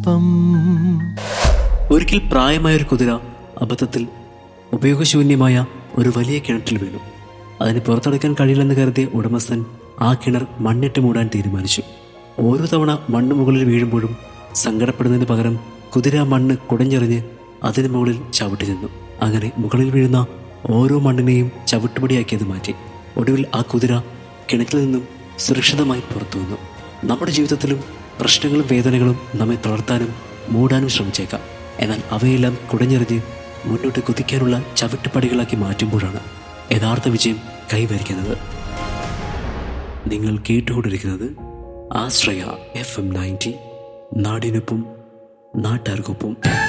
ഒപ്പം ഒരിക്കൽ പ്രായമായ ഒരു കുതിര അബദ്ധത്തിൽ ഉപയോഗശൂന്യമായ ഒരു വലിയ കിണറ്റിൽ വീണു അതിന് പുറത്തടക്കാൻ കഴിയില്ലെന്ന് കരുതിയ ഉടമസ്ഥൻ ആ കിണർ മണ്ണിട്ട് മൂടാൻ തീരുമാനിച്ചു ഓരോ തവണ മണ്ണ് മുകളിൽ വീഴുമ്പോഴും സങ്കടപ്പെടുന്നതിന് പകരം കുതിര ആ മണ്ണ് കുടഞ്ഞെറിഞ്ഞ് അതിന് മുകളിൽ ചവിട്ടി നിന്നു അങ്ങനെ മുകളിൽ വീഴുന്ന ഓരോ മണ്ണിനെയും ചവിട്ടുപടിയാക്കിയത് മാറ്റി ഒടുവിൽ ആ കുതിര കിണറ്റിൽ നിന്നും സുരക്ഷിതമായി പുറത്തു വന്നു നമ്മുടെ ജീവിതത്തിലും പ്രശ്നങ്ങളും വേദനകളും നമ്മെ തളർത്താനും മൂടാനും ശ്രമിച്ചേക്കാം എന്നാൽ അവയെല്ലാം കുടഞ്ഞെറിഞ്ഞ് മുന്നോട്ട് കുതിക്കാനുള്ള ചവിട്ടുപടികളാക്കി മാറ്റുമ്പോഴാണ് യഥാർത്ഥ വിജയം കൈവരിക്കുന്നത് നിങ്ങൾ കേട്ടുകൊണ്ടിരിക്കുന്നത് ആശ്രയ എഫ് എം നയൻറ്റി നാടിനൊപ്പം നാട്ടാർക്കൊപ്പം